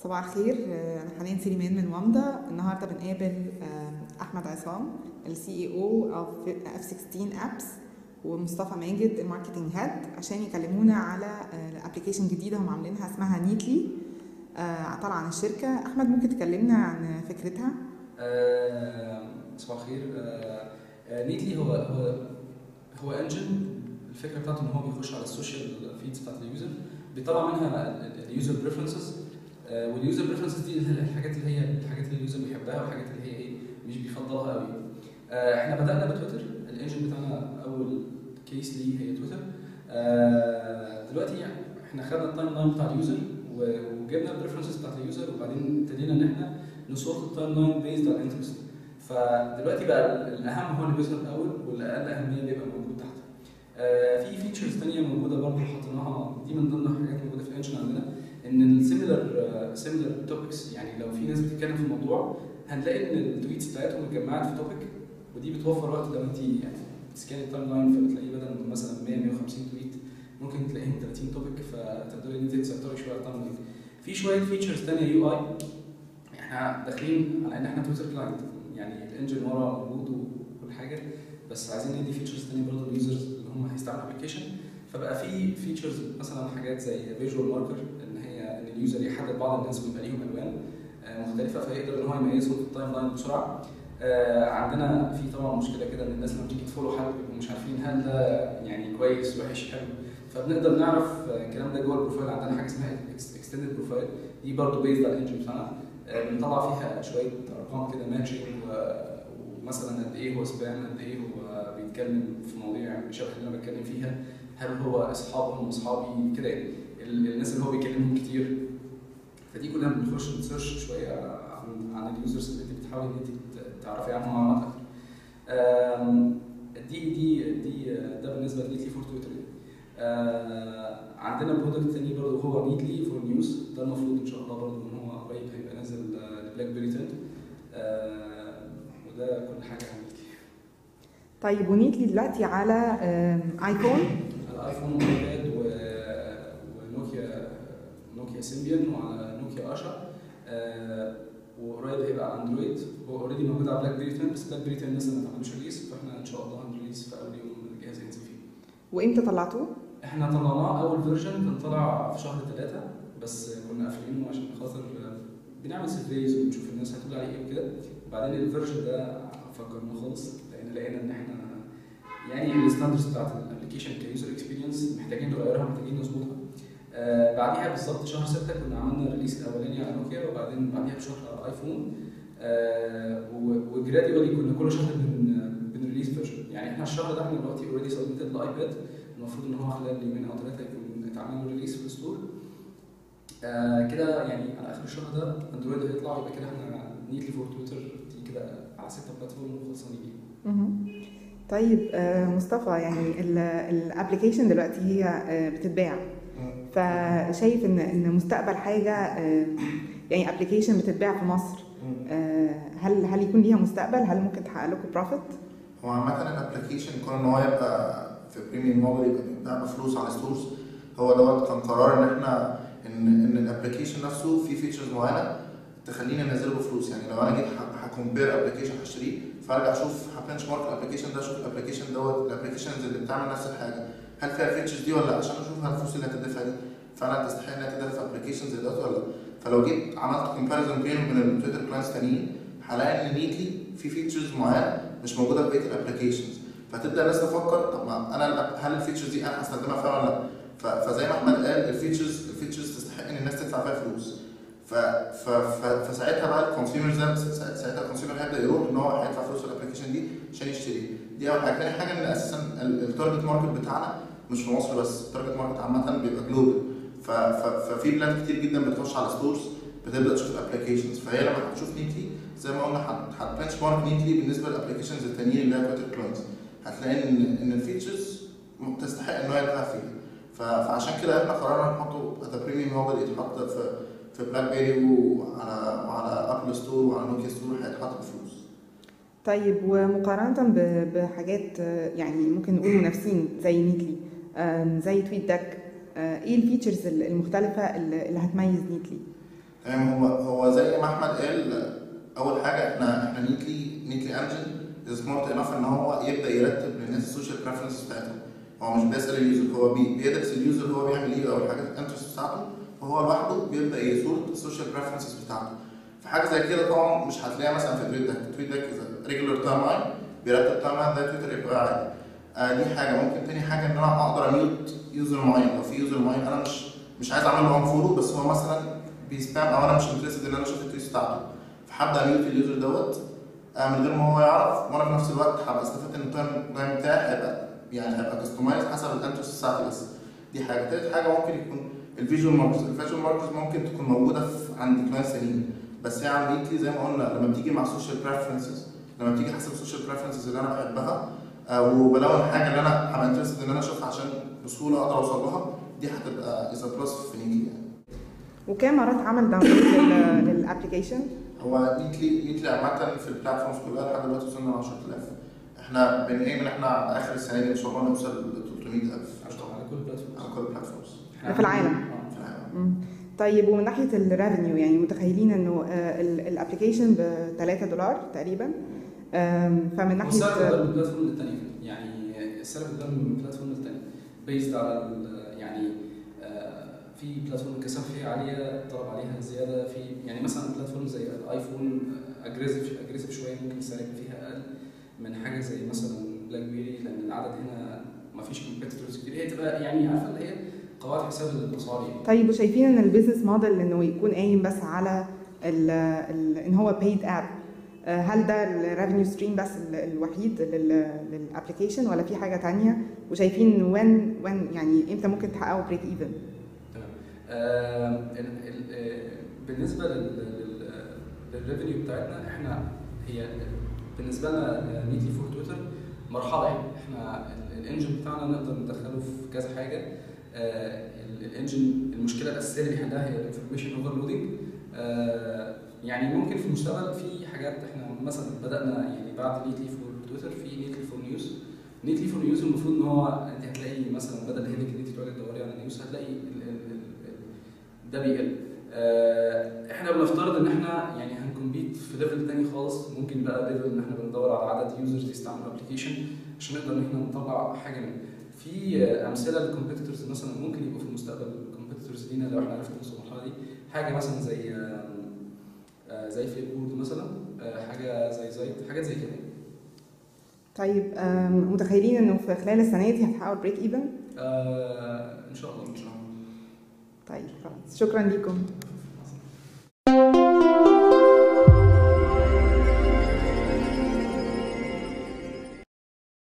صباح الخير آه، انا حنان سليمان من وامدا النهارده بنقابل آه، احمد عصام السي اي او اوف اف 16 ابس ومصطفى ماجد الماركتنج هيد عشان يكلمونا على ابلكيشن جديده هم عاملينها اسمها نيتلي طالعه عن الشركه احمد ممكن تكلمنا عن فكرتها آه، صباح الخير آه، آه، نيتلي هو هو هو انجن الفكره بتاعته ان هو بيخش على السوشيال فيدز بتاعت اليوزر بيطلع منها اليوزر بريفرنسز واليوزر بريفرنسز دي اللي هي الحاجات اللي هي الحاجات اللي اليوزر بيحبها والحاجات اللي هي ايه مش بيفضلها قوي آه، احنا بدانا بتويتر الانجن بتاعنا اول كيس ليه هي تويتر آه، دلوقتي يعني احنا خدنا التايم لاين بتاع اليوزر و- وجبنا البريفرنسز بتاعت اليوزر وبعدين ابتدينا ان احنا نصورت التايم لاين بيزد على الانترست فدلوقتي بقى الاهم هو اللي بيظهر الاول والاقل اهميه بيبقى موجود تحت آه، في فيتشرز تانية موجوده برضه حطيناها دي من ضمن الحاجات موجوده في الانجن عندنا ان السيميلر سيميلر توبكس يعني لو في ناس بتتكلم في موضوع هنلاقي ان التويتس بتاعتهم اتجمعت في توبيك ودي بتوفر وقت لو انت يعني بتسكان التايم لاين فبتلاقيه بدل مثلا 100 150 تويت ممكن تلاقيهم 30 توبيك فتقدري ان انت تسيطري شويه على التايم لاين في شويه فيتشرز تانية يو اي احنا داخلين على ان احنا تويتر كلاينت يعني الانجن ورا موجود وكل حاجه بس عايزين ندي فيتشرز تانية برضه لليوزرز اللي هم هيستعملوا الابلكيشن فبقى في فيتشرز مثلا حاجات زي فيجوال ماركر ان هي ان اليوزر يحدد بعض الناس ويبقى ليهم الوان آه، مختلفه فيقدر ان هو يميزهم في التايم لاين بسرعه آه، عندنا في طبعا مشكله كده ان الناس لما تيجي تفولو حد بيبقوا مش عارفين هل ده يعني كويس وحش حلو فبنقدر نعرف آه، الكلام ده جوه البروفايل عندنا حاجه اسمها اكستندد بروفايل دي برضه بيزد على الانجن بتاعنا آه، بنطلع فيها شويه ارقام كده ماتشنج ومثلا قد ايه هو سبام قد ايه هو بيتكلم في مواضيع شبه اللي انا بتكلم فيها هل هو اصحابه هم اصحابي كده يعني ال- الناس اللي هو بيكلمهم كتير فدي كلها بنخش نسيرش شويه عن عن اليوزرز اللي انت بتحاولي ان انت ت- تعرفي عنهم معلومات اكتر. آم، دي دي دي ده بالنسبه لنيتلي فور تويتر يعني. آه، عندنا برودكت تاني برضه هو نيتلي فور نيوز ده المفروض ان شاء الله برضه ان هو قريب هيبقى نازل بلاك بيري 10 آه، وده كل حاجه عن نيتلي. طيب ونيتلي دلوقتي على آم، ايفون الايفون والايباد و- ونوكيا نوكيا سيمبيان وعلى نوكيا اشا آه، وقريب هيبقى على اندرويد هو اوريدي موجود على بلاك بيري 10 بس بلاك بيري 10 لسه ما اتعملوش ريليس فاحنا ان شاء الله هنريليس في اول يوم الجهاز هينزل فيه. وامتى طلعتوه؟ احنا طلعناه اول فيرجن كان طلع في شهر ثلاثة بس كنا قافلينه عشان خاطر بنعمل سيرفيز وبنشوف الناس هتقول عليه ايه وكده وبعدين الفيرجن ده فكرنا خالص لان لقينا ان احنا يعني الستاندرز بتاعت الابلكيشن كيوزر اكسبيرينس محتاجين نغيرها محتاجين نظبطها آه بعديها بالظبط شهر 6 كنا عملنا الريليس الاولاني على نوكيا وبعدين بعديها بشهر على ايفون آه وجراديولي كنا كل شهر بن بنريليس فيرجن يعني احنا الشهر ده احنا دلوقتي اوريدي سبميتد الايباد المفروض ان هو خلال يومين او ثلاثه يكون اتعمل له ريليس في الستور آه كده يعني على اخر الشهر ده اندرويد هيطلع يبقى كده احنا نيتلي فور تويتر دي كده على ستة بلاتفورم وخلصانين بيه مهم. طيب آه، مصطفى يعني الابلكيشن دلوقتي هي آه، بتتباع فشايف ان ان مستقبل حاجه آه، يعني ابلكيشن بتتباع في مصر آه، هل هل يكون ليها مستقبل هل ممكن تحقق لكم بروفيت هو عامة الابلكيشن كون ان هو يبقى في بريميوم موديل يبقى بيتباع بفلوس على ستورز هو دوت كان قرار ان احنا ان ان الابلكيشن نفسه فيه فيتشرز معينه تخليني انزله بفلوس يعني لو انا جيت هكومبير ابلكيشن هشتريه فارجع اشوف هبنش مارك الابلكيشن ده اشوف الابلكيشن دوت الابلكيشنز اللي بتعمل نفس الحاجه هل فيها الفيتشرز دي ولا لا عشان اشوف هل الفلوس اللي هتدفع دي فانا تستحق انها تدفع في ابلكيشنز دوت ولا لا فلو جيت عملت كومباريزون بينه وبين التويتر كلاينتس تانيين هلاقي ان نيتلي في فيتشرز معينه مش موجوده في بقيه الابلكيشنز فتبدا الناس تفكر طب ما انا هل الفيتشرز دي انا هستخدمها فعلا ولا لا ف- فزي ما احمد قال الفيتشرز الفيتشرز تستحق ان الناس تدفع فيها فلوس ف ف ف فساعتها بقى الكونسيومر ده سا- ساعتها الكونسيومر هيبدا يروح ان هو هيدفع فلوس في الابلكيشن دي عشان يشتري دي اول حاجه تاني حاجه ان اساسا ال- التارجت ماركت بتاعنا مش في مصر بس التارجت ماركت عامه بيبقى جلوبال ف ف ففي بلاد كتير جدا بتخش على ستورز بتبدا تشوف الابلكيشنز فهي لما هتشوف نيتلي زي ما قلنا هت- هتبنش مارك نيتلي بالنسبه للابلكيشنز التانيين اللي هي تويتر كلاينتس هتلاقي ان ان الفيتشرز تستحق ان هو يدفع فيها ف- فعشان كده احنا قررنا نحطه ات بريميوم موديل يتحط في في بلاك بيري وعلى وعلى ابل ستور وعلى نوكيا ستور هيتحط بفلوس طيب ومقارنة ب- بحاجات آه، يعني ممكن نقول منافسين زي نيتلي آم، زي تويت داك آه، ايه الفيتشرز المختلفة اللي اللي هتميز نيتلي؟ تمام هو هو زي ما احمد قال اول حاجه احنا احنا نيتلي نيتلي انجن سمارت انف ان هو يبدا يرتب للناس السوشيال بريفرنس بتاعتهم هو مش بيسال اليوزر هو بي- بيدرس اليوزر هو بيعمل ايه او الحاجات الانترست بتاعته وهو لوحده بيبدا يسورت السوشيال بريفرنسز بتاعته في حاجه زي كده طبعا مش هتلاقيها مثلا في تويت ديك تويت ديك ريجولار تايم لاين بيرتب تايم لاين زي تويتر يبقى عادي آه دي حاجه ممكن تاني حاجه ان انا اقدر اميوت يوزر معين لو في يوزر معين انا مش مش عايز اعمل له انفولو بس هو مثلا بيسبام او انا مش انترستد ان انا اشوف التويت بتاعته فهبدا اميوت اليوزر دوت آه من غير ما هو يعرف وانا في نفس الوقت هبقى استفدت ان التايم لاين بتاعي هيبقى يعني هيبقى كاستمايز حسب الانترست بتاعتي بس دي حاجه تالت حاجه ممكن يكون الفيجوال ماركرز الفيجوال ماركرز ممكن تكون موجوده في عند كلاينتس تانيين بس هي عمليتي زي ما قلنا لما بتيجي مع السوشيال بريفرنسز لما بتيجي حسب السوشيال بريفرنسز اللي انا بحبها آه، وبلون حاجه اللي انا هبقى انترستد ان انا اشوفها عشان بسهوله اقدر اوصل لها دي هتبقى از بلس في نيجي يعني وكام مرات عمل داونلود للابلكيشن هو نيتلي نيتلي عامة في البلاتفورمز كلها لحد دلوقتي وصلنا ل 10000 احنا بنقيم ان احنا على اخر السنة دي ان شاء الله نوصل ل 300000 على كل بلاتفورم على كل البلاتفورمز في العالم. آه. في العالم. مم. طيب ومن ناحيه الريفينيو يعني متخيلين انه الابلكيشن ب 3 دولار تقريبا آم، فمن ناحيه والسعر بيتغير من بلاتفورم للتانية يعني السعر بيتغير من بلاتفورم للتانية بيزد على ال- يعني آه، في بلاتفورم الكثافة فيها عالية الطلب عليها زيادة في يعني مثلا بلاتفورم زي الايفون اجريسيف اجريسيف شوية ممكن السعر يبقى فيها اقل من حاجة زي مثلا بلاك بيري لان العدد هنا ما فيش كومبيتيتورز كتير هي تبقى يعني عارفه اللي هي قواعد حساب الاسعار يعني طيب وشايفين ان البيزنس موديل انه يكون قايم بس على ال ال ان هو بايد اب هل ده الريفينيو ستريم بس ال- الوحيد للابلكيشن ولا في حاجه تانية وشايفين وين وين يعني امتى ممكن تحققوا بريك ايفن تمام آه، ال- ال- آه، بالنسبه للريفينيو بتاعتنا احنا هي بالنسبه لنا نيتلي فور تويتر مرحله يعني احنا ال- الانجن بتاعنا نقدر ندخله في كذا حاجه آه، ال- الانجن المشكله الاساسيه اللي بيحلها هي الانفورميشن اوفرلودنج يعني ممكن في المستقبل في حاجات احنا مثلا بدانا يعني بعد نيتلي فور تويتر في نيتلي فور نيوز نيتلي فور نيوز المفروض ان هو انت هتلاقي مثلا بدل هيدك ان انت تقعدي تدوري على نيوز هتلاقي ال ال ال ده بيقل آه، احنا بنفترض ان احنا يعني هنكمبيت في ليفل تاني خالص ممكن بقى ليفل ان احنا بندور على عدد يوزرز يستعملوا ابلكيشن عشان نقدر ان احنا نطلع حاجه منه في آه، امثله للكومبيتيتورز مثلا ممكن يبقوا في المستقبل كومبيتيتورز لينا لو احنا عرفنا نوصل للمرحله دي حاجه مثلا زي آه، آه، زي فليبورد مثلا آه، حاجه زي زيت حاجات زي كده طيب آم، متخيلين انه في خلال السنه دي هتحققوا بريك ايفن آه، ان شاء الله ان شاء الله طيب خلاص شكرا لكم